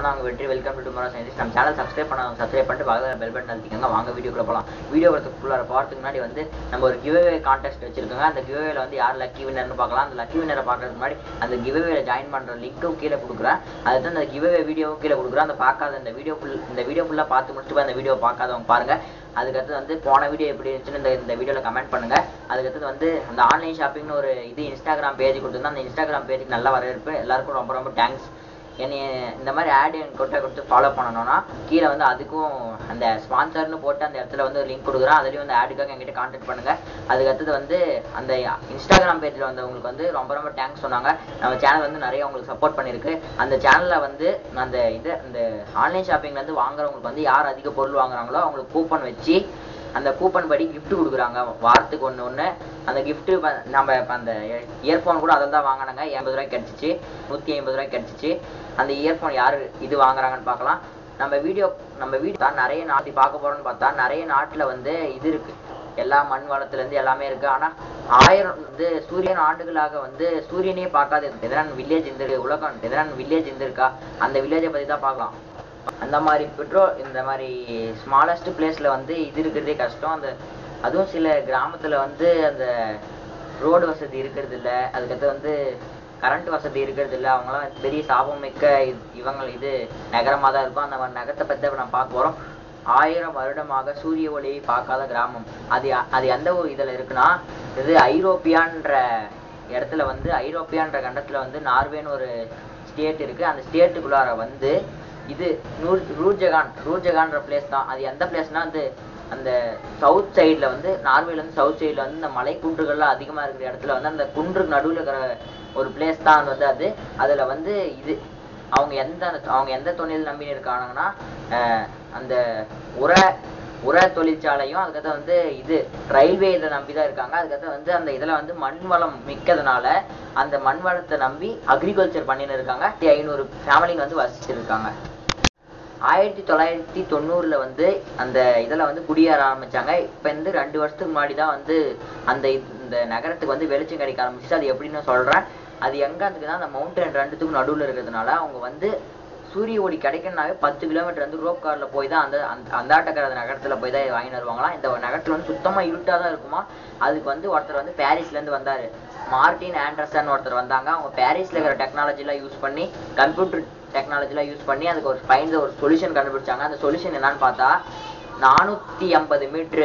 நான் தான் உங்க Vetri welcome to tomorrow science நம்ம சேனல் சப்ஸ்கிரைப் பண்ண சப்ஸ்கிரைப் பண்ணிட்டு பக்கத்தில் பெல் பட்டன் அழுத்திக்கோங்க வாங்க வீடியோக்குள்ள போகலாம் வீடியோ வரதுக்குள்ளார போகிறதுக்கு முன்னாடி வந்து நம்ம ஒரு கிவ்அவே கான்டெஸ்ட் வச்சிருக்கோங்க அந்த கிவ்அவேல வந்து யார் லக்கி வின்னர்னு பார்க்கலாம் அந்த லக்கி வின்னரை பார்க்கறதுக்கு முன்னாடி அந்த கிவ்அவேல ஜாயின் பண்ற லிங்க்கும் கீழே கொடுக்குறேன் அதுதான் அந்த கிவ்அவே வீடியோவும் கீழே கொடுக்குறேன் அந்த பார்க்காத இந்த வீடியோ ஃபுல் இந்த வீடியோ ஃபுல்லாக பார்த்து முடிச்சுட்டு போய் அந்த வீடியோ பார்க்காதவங்க பாருங்க அதுக்கடுத்து வந்து போன வீடியோ எப்படி இருந்துச்சுன்னு இந்த இந்த வீடியோவில் கமெண்ட் பண்ணுங்க அதுக்கடுத்து வந்து அந்த ஆன்லைன் ஷாப்பிங்னு ஒரு இது இன்ஸ்டாகிராம் பேஜ் கொடுத்துருந்தா அந்த இன்ஸ்டாகிராம் பேஜுக்கு நல்ல வரவேற்பு எல்லாருக்கும் ரொம்ப ரொம்ப தேங்க்ஸ் என்னை இந்த மாதிரி ஆட் என் கொட்டை கொடுத்து ஃபாலோ பண்ணணும்னா கீழே வந்து அதுக்கும் அந்த ஸ்பான்சர்னு போட்டு அந்த இடத்துல வந்து லிங்க் கொடுக்குறேன் அதுலேயும் வந்து ஆடுக்காக என்கிட்ட கான்டாக்ட் பண்ணுங்க அதுக்கு அடுத்தது வந்து அந்த இன்ஸ்டாகிராம் பேஜில் வந்தவங்களுக்கு வந்து ரொம்ப ரொம்ப தேங்க்ஸ் சொன்னாங்க நம்ம சேனல் வந்து நிறைய உங்களுக்கு சப்போர்ட் பண்ணியிருக்கு அந்த சேனலில் வந்து அந்த இது அந்த ஆன்லைன் ஷாப்பிங்லேருந்து வாங்குறவங்களுக்கு வந்து யார் அதிக பொருள் வாங்குறாங்களோ அவங்களுக்கு கூப்பன் வச்சு அந்த கூப்பன் படி gift கொடுக்குறாங்க வாரத்துக்கு ஒன்று ஒன்று அந்த gift ப- நம்ம இப்போ அந்த இயர்ஃபோன் கூட அதில் தான் வாங்கினாங்க எண்பது ரூபாய்க்கு கிடச்சிச்சு நூற்றி ஐம்பது ரூபாய்க்கு கிடச்சிச்சு அந்த இயர்ஃபோன் யார் இது வாங்குறாங்கன்னு பார்க்கலாம் நம்ம வீடியோ நம்ம வீடியோ தான் நிறைய நாட்டு பார்க்க போகிறோம்னு பார்த்தா நிறைய நாட்டில் வந்து இது இருக்குது எல்லா மண் வளத்துலேருந்து எல்லாமே இருக்குது ஆனால் ஆயிரம் வந்து சூரியன் ஆண்டுகளாக வந்து சூரியனே பார்க்காத எதனான் வில்லேஜ் இந்த உலகம் எதனான் வில்லேஜ் இருந்திருக்கா அந்த வில்லேஜை பற்றி தான் பார்க்கலாம் அந்த மாதிரி பெட்ரோல் இந்த மாதிரி ஸ்மாலஸ்ட் பிளேஸ்ல வந்து இது இருக்கிறதே கஷ்டம் அந்த அதுவும் சில கிராமத்துல வந்து அந்த ரோடு வசதி இருக்கிறது இல்ல அதுக்கடுத்து வந்து கரண்ட் வசதி இருக்கிறது இல்ல அவங்களாம் பெரிய சாபம் மிக்க இ- இவங்க இது நகரமா தான் இருக்கும் அந்த மாதிரி நகரத்தை பத்தி இப்ப நம்ம பார்க்க போறோம் ஆயிரம் வருடமாக சூரிய ஒளியை பார்க்காத கிராமம் அது யா- அது எந்த ஒரு இதுல இருக்குன்னா இது ஐரோப்பியான்ற இடத்துல வந்து ஐரோப்பியான்ற கண்டத்துல வந்து நார்வேன்னு ஒரு ஸ்டேட் இருக்கு அந்த ஸ்டேட்டுக்குள்ளார வந்து இது நூர் ரூர்ஜகான் ரூர்ஜகான்ற பிளேஸ் தான் அது எந்த பிளேஸ்னா வந்து அந்த சவுத் சைடுல வந்து நார்வேல இருந்து சவுத் சைடுல வந்து இந்த மலை குன்றுகள்லாம் அதிகமா இருக்கிற இடத்துல வந்து அந்த குன்றுக்கு நடுவுல இருக்கிற ஒரு பிளேஸ் தான் வந்து அது அதுல வந்து இது அவங்க எந்த அவங்க எந்த தொழில் நம்பி இருக்காங்கன்னா அஹ், அந்த உர உர தொழிற்சாலையும் அதுக்கடுத்து வந்து இது ரயில்வே இதை நம்பி தான் இருக்காங்க அதுக்கடுத்து வந்து அந்த இதுல வந்து மண் வளம் மிக்கதுனால அந்த மண் வளத்தை நம்பி அக்ரிகல்ச்சர் பண்ணின்னு இருக்காங்க ஐநூறு ஃபேமிலிங்க வந்து வசிச்சிருக்காங்க ஆயிரத்தி தொள்ளாயிரத்தி தொண்ணூறுல வந்து அந்த இதுல வந்து குடியேற ஆரம்பிச்சாங்க இப்ப வந்து ரெண்டு வருஷத்துக்கு முன்னாடி தான் வந்து அந்த இது- இந்த நகரத்துக்கு வந்து வெளிச்சம் கிடைக்க ஆரம்பிச்சு அது எப்படின்னு சொல்றேன் அது எங்க இருக்குன்னா அந்த மவுண்டன் ரெண்டுத்துக்கும் நடுவுல இருக்கிறதுனால அவங்க வந்து சூரிய ஒளி கிடைக்கணும்னாவே பத்து கிலோமீட்டர் வந்து ரோப் கார்ல போய் தான் அந்த அந்த அந்தாட்டக்கர நகரத்துல போய் தான் வாங்கிட்டு வருவாங்களாம் இந்த நகரத்துல வந்து சுத்தமா இருட்டா தான் இருக்குமா அதுக்கு வந்து ஒருத்தர் வந்து பாரிஸ்ல இருந்து வந்தாரு மார்டின் ஆண்டர்சன் ஒருத்தர் வந்தாங்க அவங்க பாரிஸ்ல இருக்கிற டெக்னாலஜி எல்லாம் யூஸ் பண்ணி கம்ப்யூட்டர் டெக்னாலஜி எல்லாம் யூஸ் பண்ணி அதுக்கு ஒரு ஃபைண்ட் ஒரு சொல்யூஷன் கண்டுபிடிச்சாங்க அந்த சொல்யூஷன் என்னன்னு பார்த்தா நானூத்தி ஐம்பது மீட்ரு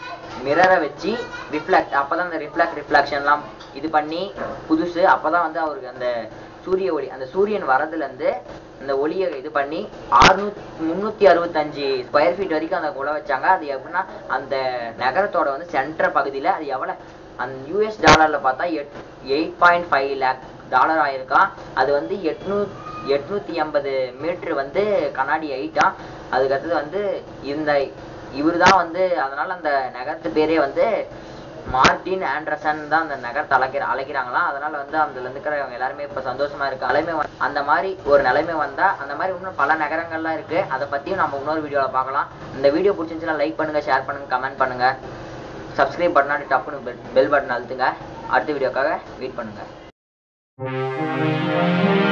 மிரரை வச்சு ரிஃப்ளெக்ட் அப்பதான் அந்த ரிஃப்ளெக்ட் ரிஃப்ளெக்ஷன்லாம் இது பண்ணி புதுசு அப்பதான் வந்து அவருக்கு அந்த சூரிய ஒளி அந்த சூரியன் வரதுல இருந்து அந்த ஒளியை இது பண்ணி அறுநூத்தி முந்நூத்தி அறுபத்தஞ்சு ஸ்கொயர் ஃபீட் வரைக்கும் அந்த உழ வச்சாங்க அது எப்படின்னா அந்த நகரத்தோட வந்து சென்டர் பகுதியில அது எவ்வளவு அந்த யூஎஸ் டாலர்ல பார்த்தா எட் eight point five lakh dollar ஆயிருக்கான் அது வந்து எட்நூ எட்நூத்தி எண்பது மீட்டர் வந்து கண்ணாடி ஹைட்டா அதுக்கடுத்தது வந்து இந்த இவர் தான் வந்து அதனால அந்த நகரத்து பேரே வந்து மார்டின் ஆண்டர்சன் தான் அந்த நகரத்தை அழைக்கிற அழைக்கிறாங்களாம் அதனால வந்து அதுல இருக்கிறவங்க எல்லாருமே இப்ப சந்தோஷமா இருக்கு நிலைமை வந்து- அந்த மாதிரி ஒரு நிலைமை வந்தா அந்த மாதிரி இன்னும் பல நகரங்கள்லாம் இருக்கு அதை பத்தியும் நம்ம இன்னொரு வீடியோல பார்க்கலாம் இந்த வீடியோ பிடிச்சிருந்துச்சுன்னா லைக் பண்ணுங்க ஷேர் பண்ணுங்க கமெண்ட் பண்ணுங்க சப்ஸ்கிரைப் பட்டனாடி டப்புன்னு பெல் பெல் பட்டன் அழுத்துங்க அடுத்த வீடியோக்காக வெயிட் பண்ணுங்க